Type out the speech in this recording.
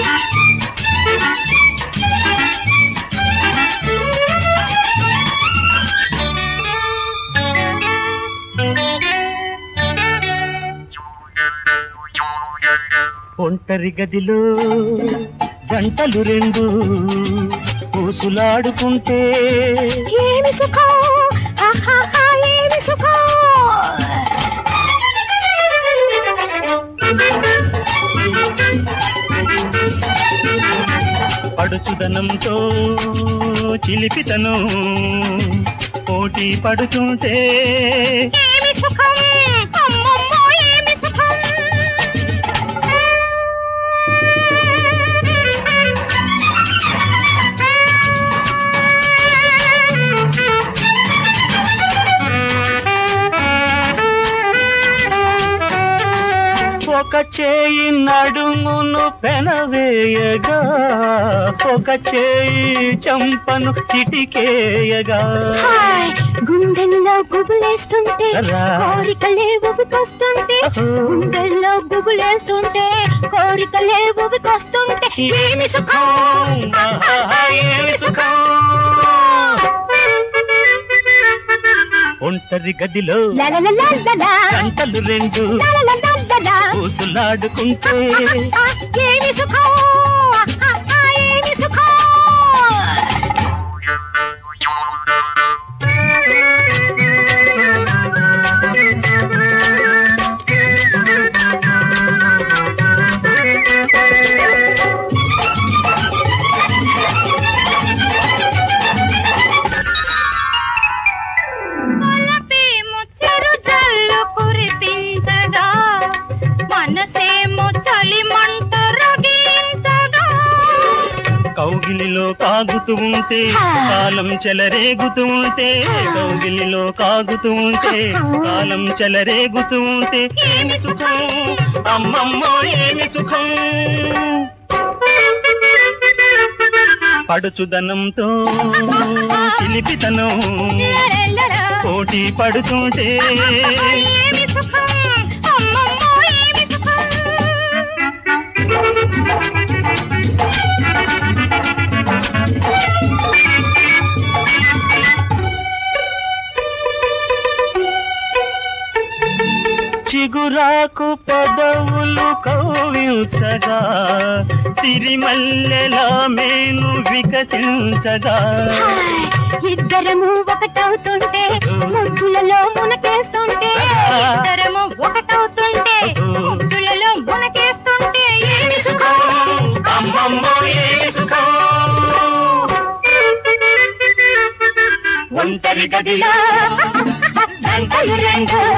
ఒంటరి గదిలో జంటలు రెండు పూసులాడుకుంటే ఏమి సుఖం ఆహాహా, ఏమి సుఖం పడుచుదనంతో చిలిపితను పోటీ పడుతుంటే ఏమి సుఖం అమ్మమ్మో ఏమి సుఖం ఒక చేయి నడుమును పెనవేయగా ఒక చేయి చంపను చిటికేయగా హాయ్ గుండెల్లో గుబులేస్తుంటే రా. కోరికలే ఉబికొస్తుంటే గుండెల్లో గుబులేస్తుంటే కోరికలే ఉబికొస్తుంటే ఏమి సుఖం ఆహాహా, ఏమి సుఖం ఒంటరి గదిలో లలలలలలా, గంటలు రెండు లలలలలలా. పూసులాడుకుంటే ఆ, ఏమి సుఖం ఆ, ఆ, ఏమి సుఖం కొలపేమో చెరు జల్లు కురిపించగా మనసేమో చలి మంట రగిలించగా కౌగిలిలో కాగుతూ ఉంటే కాలం చెలరేగుతూ ఉంటే కౌగిలిలో కాగుతూ ఉంటే కాలం చెలరేగుతూ ఉంటే ఏమి సుఖం అమ్మమ్మో ఏమి సుఖం పడుచుదనంతో చిలిపితనం లలలలా. పోటీ పడుతుంటే ఏమి సుఖం అమ్మమ్మో ఏమి సుఖం చిగురాకు పదవులు కౌవించగా సిరిమల్లెలా మేను వికసించగా హాయ్, ఇద్దరము ఒకటవుతుంటే ముద్దులలో మునకేస్తుంటే ఇద్దరము ఒకటవుతుంటే ముద్దులలో మునకేస్తుంటే ఏమి సుఖం అమ్మమ్మో ఏమి సుఖం ఒంటరి గదిలో గంటలు రెండు